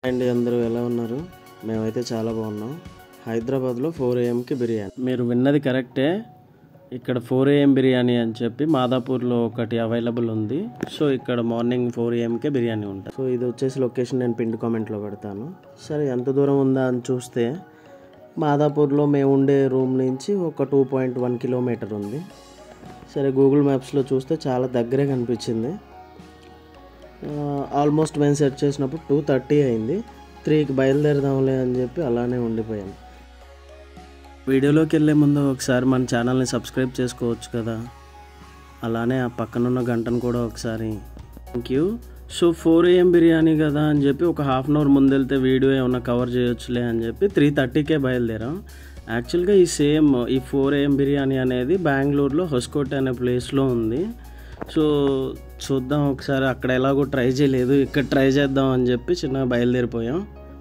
అండి అందరూ ఎలా ఉన్నారు మేమైతే చాలా బాగున్నాం హైదరాబాద్లో ఫోర్ ఏఎంకి బిర్యానీ మీరు విన్నది కరెక్టే ఇక్కడ ఫోర్ ఏఎం బిర్యానీ అని చెప్పి మాదాపూర్లో ఒకటి అవైలబుల్ ఉంది సో ఇక్కడ మార్నింగ్ ఫోర్ ఏఎంకే బిర్యానీ ఉంటుంది సో ఇది వచ్చేసి లొకేషన్ నేను పిండి కామెంట్లో పెడతాను సరే ఎంత దూరం ఉందా అని చూస్తే మాదాపూర్లో మేము ఉండే రూమ్ నుంచి ఒక టూ పాయింట్ వన్ కిలోమీటర్ ఉంది సరే గూగుల్ మ్యాప్స్లో చూస్తే చాలా దగ్గరే కనిపించింది ఆల్మోస్ట్ మేము సెర్చ్ చేసినప్పుడు టూ థర్టీ అయింది త్రీకి బయలుదేరదాంలే అని చెప్పి అలానే ఉండిపోయాను వీడియోలోకి వెళ్ళే ముందు ఒకసారి మన ఛానల్ని సబ్స్క్రైబ్ చేసుకోవచ్చు కదా అలానే ఆ పక్కనున్న గంటను కూడా ఒకసారి thank you so four AM biryani కదా అని చెప్పి ఒక హాఫ్ అన్ అవర్ ముందెళ్తే వీడియో ఏమన్నా కవర్ చేయొచ్చులే అని చెప్పి త్రీ థర్టీకే బయలుదేరాం యాక్చువల్గా ఈ సేమ్ ఈ ఫోర్ ఏఎం బిర్యానీ అనేది బెంగళూరులో హొస్కోట్ అనే ప్లేస్లో ఉంది సో చూద్దాం ఒకసారి అక్కడ ఎలాగో ట్రై చేయలేదు ఇక్కడ ట్రై చేద్దాం అని చెప్పి చిన్నగా బయలుదేరిపోయాం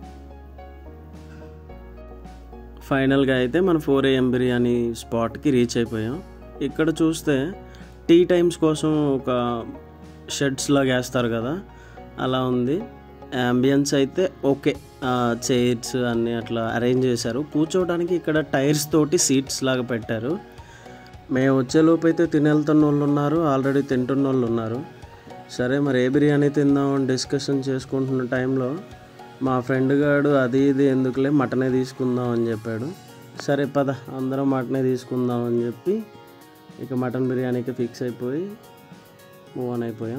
ఫైనల్గా అయితే మన ఫోర్ ఏఎం బిర్యానీ స్పాట్కి రీచ్ అయిపోయాం ఇక్కడ చూస్తే టీ టైమ్స్ కోసం ఒక షెడ్స్ లాగా వేస్తారు కదా అలా ఉంది అంబియన్స్ అయితే ఓకే చైర్స్ అన్నీ అట్లా అరేంజ్ చేశారు కూర్చోవడానికి ఇక్కడ టైర్స్ తోటి సీట్స్ లాగా పెట్టారు మేము వచ్చేలోపు అయితే తినేళ్తున్న వాళ్ళు ఉన్నారు ఆల్రెడీ తింటున్న వాళ్ళు ఉన్నారు సరే మరి ఏ బిర్యానీ తిందాం అని డిస్కషన్ చేసుకుంటున్న టైంలో మా ఫ్రెండ్ గాడు అది ఇది ఎందుకులే మటనే తీసుకుందాం అని చెప్పాడు సరే పద అందరం మటనే తీసుకుందాం అని చెప్పి ఇక మటన్ బిర్యానీకి ఫిక్స్ అయిపోయి మూవ్ ఆన్ అయిపోయాం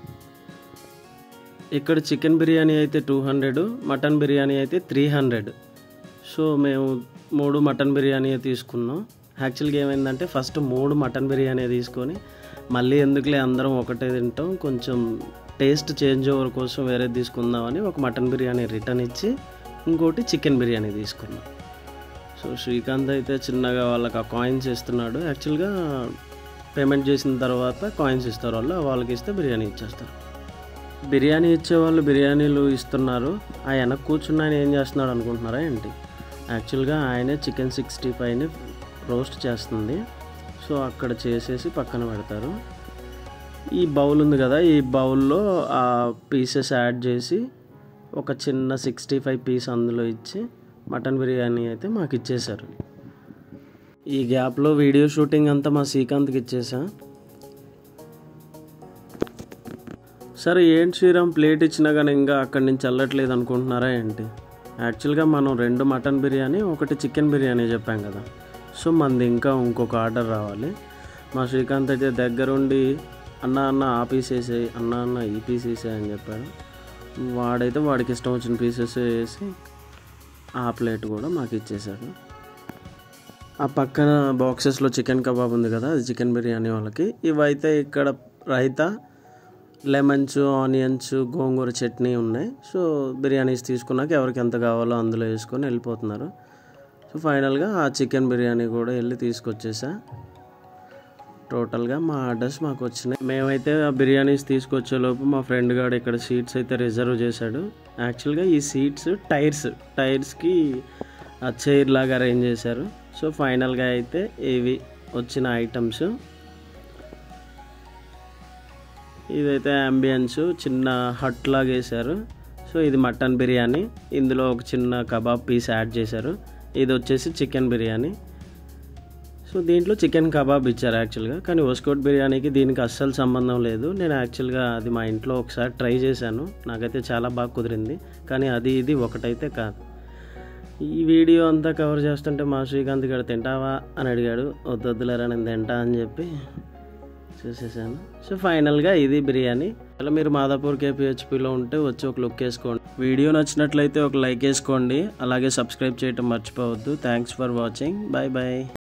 ఇక్కడ చికెన్ బిర్యానీ అయితే టూ హండ్రెడ్ మటన్ బిర్యానీ అయితే త్రీ హండ్రెడ్ సో మేము మూడు మటన్ బిర్యానీ తీసుకున్నాం యాక్చువల్గా ఏమైందంటే ఫస్ట్ మూడు మటన్ బిర్యానీ తీసుకొని మళ్ళీ ఎందుకులే అందరం ఒకటే తింటాం కొంచెం టేస్ట్ చేంజ్ ఓవర్ కోసం వేరే తీసుకుందామని ఒక మటన్ బిర్యానీ రిటర్న్ ఇచ్చి ఇంకోటి చికెన్ బిర్యానీ తీసుకున్నాం సో శ్రీకాంత్ అయితే చిన్నగా వాళ్ళకి ఆ కాయిన్స్ ఇస్తున్నాడు యాక్చువల్గా పేమెంట్ చేసిన తర్వాత కాయిన్స్ ఇస్తారు వాళ్ళు వాళ్ళకి ఇస్తే బిర్యానీ ఇచ్చేస్తారు బిర్యానీ ఇచ్చే వాళ్ళు బిర్యానీలు ఇస్తున్నారు ఆ వెనక కూర్చున్న ఆయన ఏం చేస్తున్నాడు అనుకుంటున్నారా ఏంటి యాక్చువల్గా ఆయనే చికెన్ సిక్స్టీ ఫైవ్ని రోస్ట్ చేస్తుంది సో అక్కడ చేసేసి పక్కన పెడతారు ఈ బౌల్ ఉంది కదా ఈ బౌల్లో ఆ పీసెస్ యాడ్ చేసి ఒక చిన్న సిక్స్టీ ఫైవ్ పీస్ అందులో ఇచ్చి మటన్ బిర్యానీ అయితే మాకు ఇచ్చేశారు ఈ గ్యాప్లో వీడియో షూటింగ్ అంతా మా శ్రీకాంత్కి ఇచ్చేసా సరే ఏంటి శ్రీరామ్ ప్లేట్ ఇచ్చినా కానీ ఇంకా అక్కడి నుంచి వెళ్ళట్లేదు అనుకుంటున్నారా ఏంటి యాక్చువల్గా మనం రెండు మటన్ బిర్యానీ ఒకటి చికెన్ బిర్యానీ చెప్పాం కదా సో మనది ఇంకా ఇంకొక ఆర్డర్ రావాలి మా శ్రీకాంత్ అయితే దగ్గరుండి అన్న అన్న ఆ పీస్ వేసేయి అన్న అన్న ఈ పీస్ వేసేయి అని చెప్పాడు వాడైతే వాడికి ఇష్టం వచ్చిన పీసెస్ వేసి ఆ ప్లేట్ కూడా మాకు ఇచ్చేసాడు ఆ పక్కన బాక్సెస్లో చికెన్ కబాబ్ ఉంది కదా అది చికెన్ బిర్యానీ వాళ్ళకి ఇవైతే ఇక్కడ రైతా లెమన్స్ ఆనియన్స్ గోంగూర చట్నీ ఉన్నాయి సో బిర్యానీస్ తీసుకున్నాక ఎవరికి ఎంత కావాలో అందులో వేసుకొని వెళ్ళిపోతున్నారు సో ఫైనల్గా ఆ చికెన్ బిర్యానీ కూడా వెళ్ళి తీసుకొచ్చేసా టోటల్గా మా ఆర్డర్స్ మాకు వచ్చినాయి మేమైతే ఆ బిర్యానీస్ తీసుకొచ్చేలోపు మా ఫ్రెండ్ గారు ఇక్కడ సీట్స్ అయితే రిజర్వ్ చేశాడు యాక్చువల్గా ఈ సీట్స్ టైర్స్ టైర్స్కి ఆ చైర్ లాగా అరేంజ్ చేశారు సో ఫైనల్గా అయితే ఇవి వచ్చిన ఐటమ్స్ ఇదైతే అంబియన్స్ చిన్న హట్ లాగా వేశారు సో ఇది మటన్ బిర్యానీ ఇందులో ఒక చిన్న కబాబ్ పీస్ యాడ్ చేశారు ఇది వచ్చేసి చికెన్ బిర్యానీ సో దీంట్లో చికెన్ కబాబ్ ఇచ్చారు యాక్చువల్గా కానీ ఒస్కోట్ బిర్యానీకి దీనికి అస్సలు సంబంధం లేదు నేను యాక్చువల్గా అది మా ఇంట్లో ఒకసారి ట్రై చేశాను నాకైతే చాలా బాగా కుదిరింది కానీ అది ఇది ఒకటైతే కాదు ఈ వీడియో అంతా కవర్ చేస్తుంటే మా శ్రీకాంత్ గారు తింటావా అని అడిగాడు వద్దొద్దులేరా నేను తింటా అని చెప్పి చూసేసాను సో ఫైనల్గా ఇది బిర్యానీ అలా మీరు మాదాపూర్ కేపీహెచ్పిలో ఉంటే వచ్చి ఒక లుక్ వేసుకోండి వీడియో నచ్చినట్లయితే ఒక లైక్ వేసుకోండి అలాగే సబ్స్క్రైబ్ చేయటం మర్చిపోవద్దు thanks for watching bye bye